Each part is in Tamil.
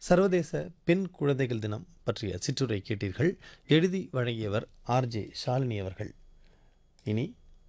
சர்வதேச பெண் குழந்தைகள் தினம் பற்றிய சிற்றுரை கேட்டீர்கள் எழுதி வழங்கியவர் ஆர்ஜே ஷாலினி அவர்கள் இனி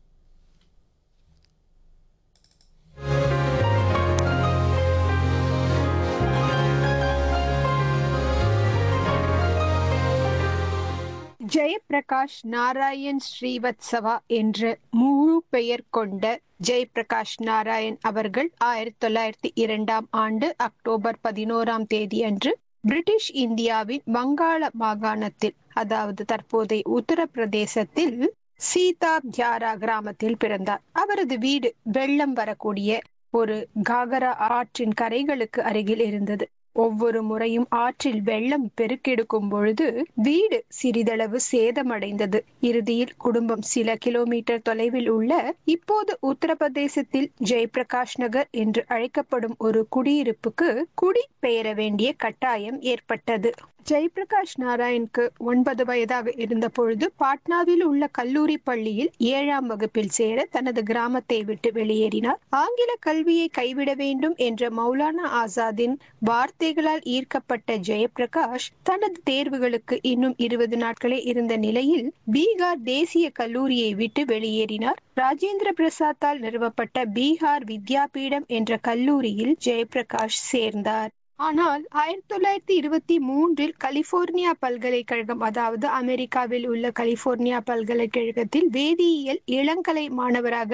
ஜெயப்பிரகாஷ் நாராயண் ஸ்ரீவத்சவா என்ற முழு பெயர் கொண்ட ஜெயப்பிரகாஷ் நாராயண் அவர்கள் ஆயிரத்தி தொள்ளாயிரத்தி இரண்டாம் ஆண்டு அக்டோபர் பதினோராம் தேதி அன்று பிரிட்டிஷ் இந்தியாவின் வங்காள மாகாணத்தில் அதாவது தற்போதைய உத்தரப்பிரதேசத்தில் சீதாப்தியாரா கிராமத்தில் பிறந்தார் அவரது வீடு வெள்ளம் வரக்கூடிய ஒரு காகரா ஆற்றின் கரைகளுக்கு அருகில் இருந்தது ஒவ்வொரு முறையும் ஆற்றில் வெள்ளம் பெருக்கெடுக்கும் பொழுது வீடு சிறிதளவு சேதமடைந்தது இறுதியில் குடும்பம் சில கிலோமீட்டர் தொலைவில் உள்ள இப்போது உத்தரப்பிரதேசத்தில் ஜெயபிரகாஷ் நகர் என்று அழைக்கப்படும் ஒரு குடியிருப்புக்கு குடி பெயர வேண்டிய கட்டாயம் ஏற்பட்டது ஜெயபிரகாஷ் நாராயணுக்கு ஒன்பது வயதாக இருந்த பொழுது பாட்னாவில் உள்ள கல்லூரி பள்ளியில் ஏழாம் வகுப்பில் சேர தனது கிராமத்தை விட்டு வெளியேறினார் ஆங்கில கல்வியை கைவிட வேண்டும் என்ற மௌலானா ஆசாத்தின் வார்த்தைகளால் ஈர்க்கப்பட்ட ஜெயபிரகாஷ் தனது தேர்வுகளுக்கு இன்னும் இருபது நாட்களே இருந்த நிலையில் பீகார் தேசிய கல்லூரியை விட்டு வெளியேறினார் ராஜேந்திர பிரசாத்தால் நிறுவப்பட்ட பீகார் வித்யாபீடம் என்ற கல்லூரியில் ஜெயபிரகாஷ் சேர்ந்தார் ஆனால் ஆயிரத்தி தொள்ளாயிரத்தி இருபத்தி மூன்றில் கலிபோர்னியா பல்கலைக்கழகம் அதாவது அமெரிக்காவில் உள்ள கலிபோர்னியா பல்கலைக்கழகத்தில் வேதியியல் இளங்கலை மாணவராக